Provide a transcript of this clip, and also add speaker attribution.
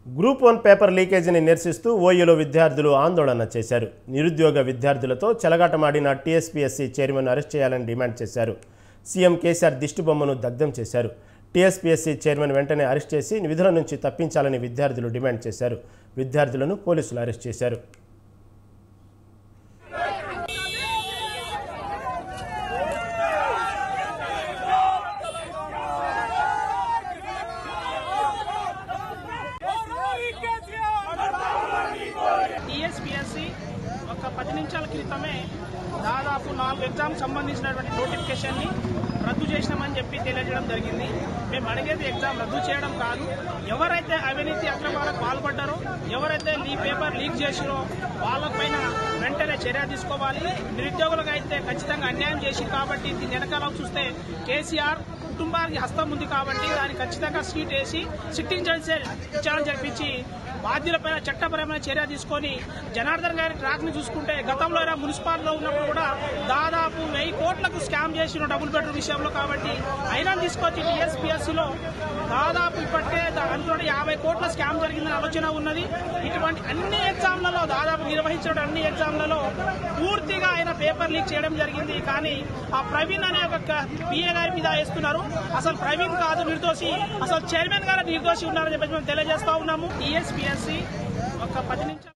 Speaker 1: group one paper లీకేజీని నిరసిస్తూ ఓయూలో విద్యార్థులు ఆందోళన చేశారు నిరుద్యోగ విద్యార్థులతో చెలగాటమాడిన టీఎస్పీఎస్సీ చైర్మన్ అరెస్ట్ చేయాలని డిమాండ్ చేశారు సీఎం కేసీఆర్ దిష్టిబొమ్మను దగ్ధం చేశారు టీఎస్పీఎస్సీ చైర్మన్ వెంటనే అరెస్ట్ చేసి విధుల నుంచి తప్పించాలని విద్యార్థులు డిమాండ్ చేశారు విద్యార్థులను పోలీసులు అరెస్ట్ చేశారు
Speaker 2: టీఎస్పిఎస్సి ఒక పది నిమిషాల క్రితమే దాదాపు నాలుగు ఎగ్జామ్ సంబంధించినటువంటి నోటిఫికేషన్ని రద్దు చేసినామని చెప్పి తెలియజేయడం జరిగింది మేము అడిగేది ఎగ్జామ్ రద్దు చేయడం కాదు ఎవరైతే అవినీతి అక్రమాలకు పాల్పడ్డారో ఎవరైతే లీ పేపర్ లీక్ చేసిరో వాళ్ళపైన వెంటనే చర్య తీసుకోవాలి నిరుద్యోగులకు అయితే ఖచ్చితంగా అన్యాయం చేసి కాబట్టి దీని వెనకాల చూస్తే కేసీఆర్ కుటుంబానికి హస్తం ఉంది కాబట్టి దానికి ఖచ్చితంగా సీట్ వేసి సిట్టింగ్ జడ్జి విచారణ జరిపించి బాధ్యులపైన చట్టపరమైన చర్య తీసుకొని జనార్దన్ గారి ట్రాక్ ని చూసుకుంటే గతంలో అయినా మున్సిపాలిటీలో ఉన్నప్పుడు కూడా దాదాపు వెయ్యి కోట్లకు స్కామ్ చేసిన డబుల్ బెడ్రూమ్ విషయంలో కాబట్టి అయినా తీసుకొచ్చి టీఎస్పీఎస్సీ లో దాదాపు ఇప్పటికే అందులో యాభై కోట్ల స్కామ్ జరిగిందని ఆలోచన ఉన్నది ఇటువంటి అన్ని ఎగ్జామ్లలో దాదాపు నిర్వహించిన అన్ని ఎగ్జామ్లలో పూర్తిగా ఆయన పేపర్ లీక్ చేయడం జరిగింది కానీ ఆ ప్రవీణ్ అనే ఒక పిఏ గారి మీద వేస్తున్నారు అసలు ప్రవీణ్ కాదు నిర్దోషి అసలు చైర్మన్ గారు నిర్దోషి ఉన్నారని చెప్పి మేము తెలియజేస్తా ఉన్నాము టీఎస్పీఎస్సీ ఒక పది నిమిషాలు